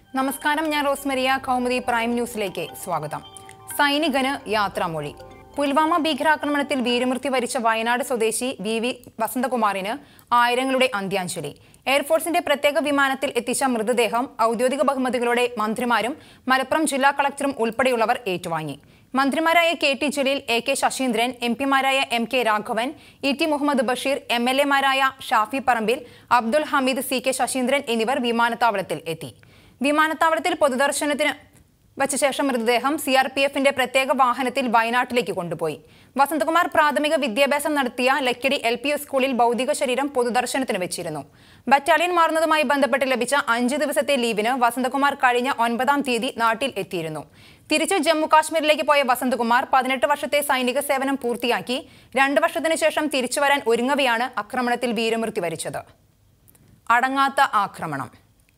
നമസ്കാരം ഞാൻ റോസ്മരിയ കൗമുദി പ്രൈം ന്യൂസിലേക്ക് സ്വാഗതം സൈനികന് യാത്രാമൊഴി പുൽവാമ ഭീകരാക്രമണത്തിൽ വീരമൃത്യു വരിച്ച വയനാട് സ്വദേശി വി വി വസന്തകുമാറിന് ആയിരങ്ങളുടെ അന്ത്യാഞ്ജലി എയർഫോഴ്സിന്റെ പ്രത്യേക വിമാനത്തിൽ എത്തിച്ച മൃതദേഹം ഔദ്യോഗിക ബഹുമതികളോടെ മന്ത്രിമാരും മലപ്പുറം ജില്ലാ കളക്ടറും ഉൾപ്പെടെയുള്ളവർ ഏറ്റുവാങ്ങി മന്ത്രിമാരായ K T Jaleel A K Saseendran M പിമാരായ M K Raghavan E T Muhammad Basheer M L എമാരായ ഷാഫി പറമ്പിൽ അബ്ദുൽ ഹമീദ് സി കെ ശശീന്ദ്രൻ എന്നിവർ വിമാനത്താവളത്തിൽ എത്തി വിമാനത്താവളത്തിൽ പൊതുദർശനത്തിന് വച്ച ശേഷം മൃതദേഹം സി ആർ പി എഫിന്റെ പ്രത്യേക വാഹനത്തിൽ വയനാട്ടിലേക്ക് കൊണ്ടുപോയി വസന്തകുമാർ പ്രാഥമിക വിദ്യാഭ്യാസം നടത്തിയ ലക്കിടി എൽ പി എസ് സ്കൂളിൽ ഭൗതിക ശരീരം പൊതുദർശനത്തിന് വെച്ചിരുന്നു ബറ്റാലിയൻ മാറുന്നതുമായി ബന്ധപ്പെട്ട് ലഭിച്ച അഞ്ച് ദിവസത്തെ ലീവിന് വസന്തകുമാർ കഴിഞ്ഞ ഒൻപതാം തീയതി നാട്ടിൽ എത്തിയിരുന്നു തിരിച്ച് ജമ്മു കാശ്മീരിലേക്ക് പോയ വസന്തകുമാർ പതിനെട്ട് വർഷത്തെ സൈനിക സേവനം പൂർത്തിയാക്കി രണ്ട് വർഷത്തിനു ശേഷം തിരിച്ചുവരാൻ ഒരുങ്ങവെയാണ് ആക്രമണത്തിൽ വീരമൃത്യു വരിച്ചത് അടങ്ങാത്ത ആക്രമണം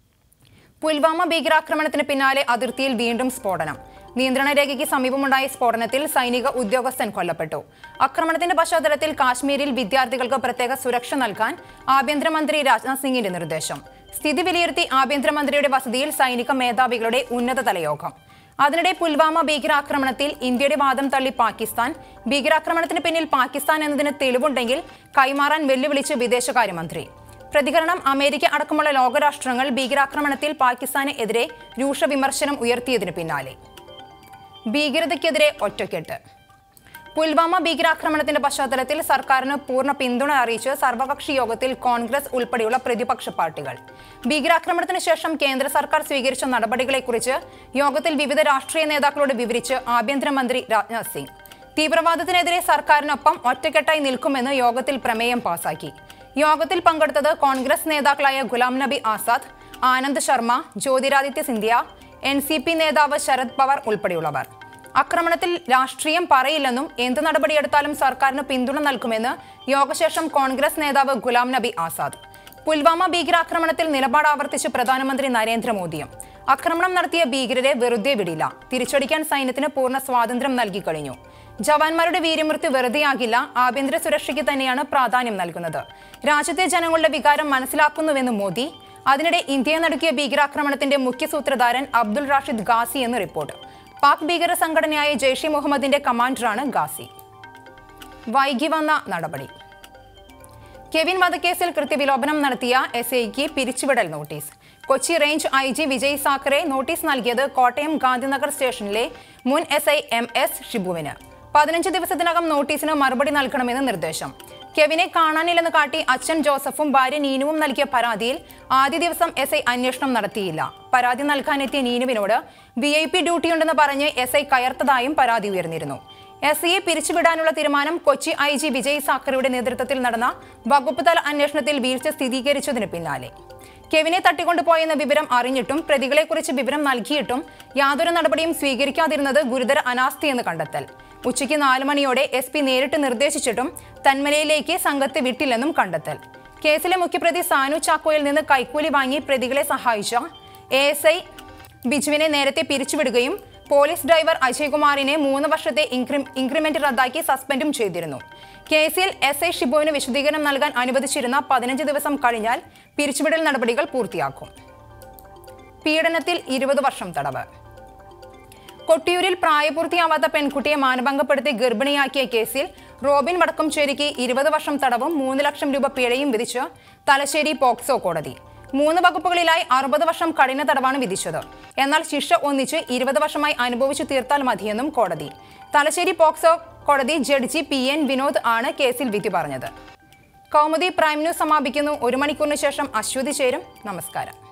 പുൽവാമ ഭീകരാക്രമണത്തിന് പിന്നാലെ അതിർത്തിയിൽ വീണ്ടും സ്ഫോടനം നിയന്ത്രണ രേഖയ്ക്ക് സമീപമുണ്ടായ സ്ഫോടനത്തിൽ സൈനിക ഉദ്യോഗസ്ഥൻ കൊല്ലപ്പെട്ടു ആക്രമണത്തിന്റെ പശ്ചാത്തലത്തിൽ കാശ്മീരിൽ വിദ്യാർത്ഥികൾക്ക് പ്രത്യേക സുരക്ഷ നൽകാൻ ആഭ്യന്തരമന്ത്രി രാജ്നാഥ് സിംഗിന്റെ നിർദ്ദേശം സ്ഥിതി വിലയിരുത്തി ആഭ്യന്തരമന്ത്രിയുടെ വസതിയിൽ സൈനിക മേധാവികളുടെ ഉന്നതതല യോഗം അതിനിടെ പുൽവാമ ഭീകരാക്രമണത്തിൽ ഇന്ത്യയുടെ വാദം തള്ളി പാകിസ്ഥാൻ ഭീകരാക്രമണത്തിന് പിന്നിൽ പാകിസ്ഥാൻ എന്നതിന് തെളിവുണ്ടെങ്കിൽ കൈമാറാൻ വെല്ലുവിളിച്ച് വിദേശകാര്യമന്ത്രി പ്രതികരണം അമേരിക്ക അടക്കമുള്ള ലോകരാഷ്ട്രങ്ങൾ ഭീകരാക്രമണത്തിൽ പാകിസ്ഥാന് എതിരെ രൂക്ഷ വിമർശനം ഉയർത്തിയതിനു പിന്നാലെ ഭീകരതയ്ക്കെതിരെ ഒറ്റക്കെട്ട് പുൽവാമ ഭീകരാക്രമണത്തിന്റെ പശ്ചാത്തലത്തിൽ സർക്കാരിന് പൂർണ്ണ പിന്തുണ അറിയിച്ച് സർവകക്ഷി യോഗത്തിൽ കോൺഗ്രസ് ഉൾപ്പെടെയുള്ള പ്രതിപക്ഷ പാർട്ടികൾ ഭീകരാക്രമണത്തിന് ശേഷം കേന്ദ്ര സർക്കാർ സ്വീകരിച്ച നടപടികളെക്കുറിച്ച് യോഗത്തിൽ വിവിധ രാഷ്ട്രീയ നേതാക്കളോട് വിവരിച്ച് ആഭ്യന്തരമന്ത്രി രാജ്നാഥ് സിംഗ് തീവ്രവാദത്തിനെതിരെ സർക്കാരിനൊപ്പം ഒറ്റക്കെട്ടായി നിൽക്കുമെന്ന് യോഗത്തിൽ പ്രമേയം പാസാക്കി യോഗത്തിൽ പങ്കെടുത്തത് കോൺഗ്രസ് നേതാക്കളായ Ghulam Nabi Azad Anand Sharma Jyotiraditya Scindia N C P നേതാവ് ശരത് പവാർ ഉൾപ്പെടെയുള്ളവർ ആക്രമണത്തിൽ രാഷ്ട്രീയം പറയില്ലെന്നും എന്ത് നടപടിയെടുത്താലും സർക്കാരിന് പിന്തുണ നൽകുമെന്ന് യോഗശേഷം കോൺഗ്രസ് നേതാവ് ഗുലാം നബി ആസാദ് പുൽവാമ ഭീകരാക്രമണത്തിൽ നിലപാട് ആവർത്തിച്ച് പ്രധാനമന്ത്രി നരേന്ദ്രമോദിയും ആക്രമണം നടത്തിയ ഭീകരരെ വെറുതെ വിടില്ല തിരിച്ചടിക്കാൻ സൈന്യത്തിന് പൂർണ്ണ സ്വാതന്ത്ര്യം നൽകി കഴിഞ്ഞു ജവാന്മാരുടെ വീരമൃത്യു വെറുതെയാകില്ല ആഭ്യന്തര സുരക്ഷയ്ക്ക് തന്നെയാണ് പ്രാധാന്യം നൽകുന്നത് രാജ്യത്തെ ജനങ്ങളുടെ വികാരം മനസ്സിലാക്കുന്നുവെന്ന് മോദി അതിനിടെ ഇന്ത്യയെ നടുക്കിയ ഭീകരാക്രമണത്തിന്റെ മുഖ്യ സൂത്രധാരൻ അബ്ദുൾ റാഷിദ് ഗാസി എന്ന് റിപ്പോർട്ട് പാക് ഭീകര സംഘടനയായ ജെയ്ഷെ മുഹമ്മദിന്റെ കമാൻഡറാണ് ഗാസി വൈകി വന്ന നടപടി കെവിൻ വധക്കേസിൽ കൃത്യവിലോപനം നടത്തിയ എസ് ഐക്ക് പിരിച്ചുവിടൽ notice Kochi range I G Vijay Sakhare notice നൽകിയത് കോട്ടയം ഗാന്ധിനഗർ സ്റ്റേഷനിലെ മുൻ എസ് ഐ എം എസ് ഷിബുവിന് പതിനഞ്ച് ദിവസത്തിനകം നോട്ടീസിന് മറുപടി നൽകണമെന്ന് നിർദ്ദേശം കെവിനെ കാണാനില്ലെന്ന് കാട്ടി അച്ഛൻ ജോസഫും ഭാര്യ നീനുവും നൽകിയ പരാതിയിൽ ആദ്യ ദിവസം എസ് ഐ അന്വേഷണം നടത്തിയില്ല പരാതി നൽകാനെത്തിയ നീനുവിനോട് വി ഐ പി ഡ്യൂട്ടിയുണ്ടെന്ന് പറഞ്ഞ് എസ് ഐ കയർത്തതായും പരാതി ഉയർന്നിരുന്നു എസ് ഐയെ പിരിച്ചുവിടാനുള്ള തീരുമാനം കൊച്ചി ഐ ജി വിജയ് സാക്കറയുടെ നേതൃത്വത്തിൽ നടന്ന വകുപ്പ് തല അന്വേഷണത്തിൽ വീഴ്ച സ്ഥിരീകരിച്ചതിന് പിന്നാലെ കെവിനെ തട്ടിക്കൊണ്ടുപോയെന്ന വിവരം അറിഞ്ഞിട്ടും പ്രതികളെക്കുറിച്ച് വിവരം നൽകിയിട്ടും യാതൊരു നടപടിയും സ്വീകരിക്കാതിരുന്നത് ഗുരുതര അനാസ്ഥയെന്ന് കണ്ടെത്തൽ ഉച്ചയ്ക്ക് നാല് മണിയോടെ എസ് പി നേരിട്ട് നിർദ്ദേശിച്ചിട്ടും തന്മലയിലേക്ക് സംഘത്തെ വിട്ടില്ലെന്നും കണ്ടെത്തൽ കേസിലെ മുഖ്യപ്രതി സാനു ചാക്കോയിൽ നിന്ന് കൈക്കൂലി വാങ്ങി പ്രതികളെ സഹായിച്ച എ എസ് ഐ ബിജുവിനെ നേരത്തെ പിരിച്ചുവിടുകയും പോലീസ് ഡ്രൈവർ അജയ്കുമാറിനെ മൂന്ന് വർഷത്തെ ഇൻക്രി- ഇൻക്രിമെന്റ് റദ്ദാക്കി സസ്പെൻഡും ചെയ്തിരുന്നു കേസിൽ എസ് ഐ ഷിബുവിന് വിശദീകരണം നൽകാൻ അനുവദിച്ചിരുന്ന പതിനഞ്ച് ദിവസം കഴിഞ്ഞാൽ പിരിച്ചുവിടൽ നടപടികൾ പൂർത്തിയാക്കും പീഡനത്തിൽ ഇരുപത് വർഷം തടവ് കൊട്ടിയൂരിൽ പ്രായപൂർത്തിയാവാത്ത പെൺകുട്ടിയെ മാനഭംഗപ്പെടുത്തി ഗർഭിണിയാക്കിയ കേസിൽ റോബിൻ വടക്കംചേരിക്ക് ഇരുപത് വർഷം തടവും മൂന്ന് ലക്ഷം രൂപ പിഴയും വിധിച്ച് തലശ്ശേരി പോക്സോ കോടതി മൂന്ന് വകുപ്പുകളിലായി അറുപത് വർഷം കഠിന തടവാണ് വിധിച്ചത് എന്നാൽ ശിക്ഷ ഒന്നിച്ച് ഇരുപത് വർഷമായി അനുഭവിച്ചു തീർത്താൽ മതിയെന്നും കോടതി തലശ്ശേരി പോക്സോ കോടതി ജഡ്ജി പി എൻ വിനോദ് ആണ് കേസിൽ വിധി പറഞ്ഞത് കൗമുദി പ്രൈം ന്യൂസ് സമാപിക്കുന്നു ഒരു മണിക്കൂറിന് ശേഷം അശ്വതി ചേരും നമസ്കാരം